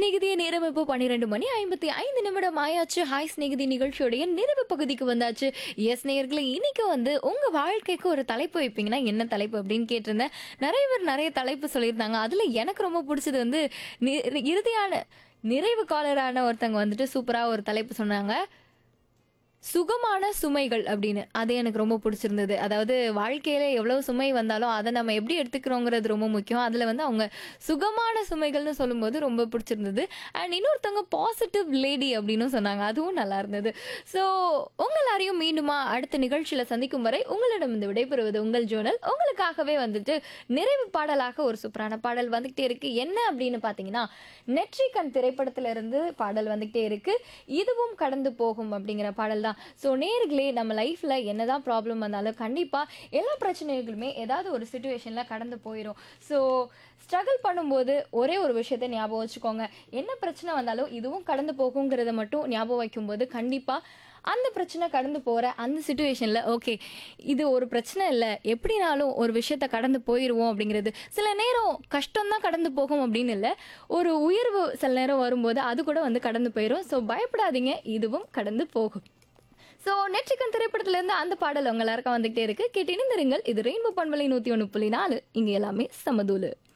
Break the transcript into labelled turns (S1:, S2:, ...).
S1: ஸ்நேகிதிய நேரம் இப்போ பன்னிரெண்டு மணி ஐம்பத்தி ஐந்து நிமிடம் ஆயாச்சு ஹாய் ஸ்நேகிதி நிகழ்ச்சியோடைய நிறைவு பகுதிக்கு வந்தாச்சு எஸ் நேயர்களே இன்னைக்கு வந்து உங்க வாழ்க்கைக்கு ஒரு தலைப்பு வைப்பீங்கன்னா என்ன தலைப்பு அப்படின்னு கேட்டிருந்தேன் நிறைய பேர் நிறைய தலைப்பு சொல்லியிருந்தாங்க அதுல எனக்கு ரொம்ப பிடிச்சது வந்து நி- இறுதியான நிறைவு காலரான ஒருத்தங்க வந்துட்டு சூப்பரா ஒரு தலைப்பு சொன்னாங்க சுகமான சுமைகள் அப்படின்னு அது எனக்கு ரொம்ப பிடிச்சிருந்தது அதாவது வாழ்க்கையில எவ்வளவு சுமை வந்தாலும் அதை நம்ம எப்படி எடுத்துக்கிறோங்கிறது ரொம்ப முக்கியம் அதுல வந்து அவங்க சுகமான சுமைகள்னு சொல்லும்போது ரொம்ப பிடிச்சிருந்தது அண்ட் இன்னொருத்தவங்க பாசிட்டிவ் லேடி அப்படின்னு சொன்னாங்க அதுவும் நல்லா இருந்தது ஸோ உங்க எல்லாரையும் மீண்டுமா அடுத்த நிகழ்ச்சியில சந்திக்கும் வரை உங்களிடம் இந்த விடைபெறுவது உங்கள் ஜோனல் உங்களுக்காகவே வந்துட்டு நிறைவு பாடலாக ஒரு சூப்பரான பாடல் வந்துகிட்டே இருக்கு என்ன அப்படின்னு பாத்தீங்கன்னா நெற்றிக்கண் திரைப்படத்துல இருந்து பாடல் வந்துகிட்டே இருக்கு இதுவும் கடந்து போகும் அப்படிங்கிற பாடல் தான் ஸோ நேர்களே நம்ம லைஃப்ல என்னதான் ப்ராப்ளம் வந்தாலும் கண்டிப்பா எல்லா பிரச்சனைகளுமே ஏதாவது ஒரு சுச்சுவேஷன்ல கடந்து போயிடும் ஸோ ஸ்ட்ரகிள் பண்ணும்போது ஒரே ஒரு விஷயத்த ஞாபகம் வச்சுக்கோங்க என்ன பிரச்சனை வந்தாலும் இதுவும் கடந்து போகுங்கிறத மட்டும் ஞாபகம் வைக்கும்போது கண்டிப்பா அந்த பிரச்சனை கடந்து போகிற அந்த சுச்சுவேஷனில் ஓகே இது ஒரு பிரச்சனை இல்லை எப்படினாலும் ஒரு விஷயத்த கடந்து போயிடுவோம் அப்படிங்கிறது சில நேரம் கஷ்டம்தான் கடந்து போகும் அப்படின்னு இல்லை ஒரு உயர்வு சில நேரம் வரும்போது அது கூட வந்து கடந்து போயிடும் ஸோ பயப்படாதீங்க இதுவும் கடந்து போகும் ஸோ நெற்றிக்கன் திரைப்படத்திலேருந்து அந்த பாடல் உங்க எல்லாருக்கும் வந்துகிட்டே இருக்கு கேட்டு இணைந்திருங்கள் இது ரெயின்போ பண்பலை நூற்றி ஒன்று புள்ளி நாலு இங்கே எல்லாமே சமதூலு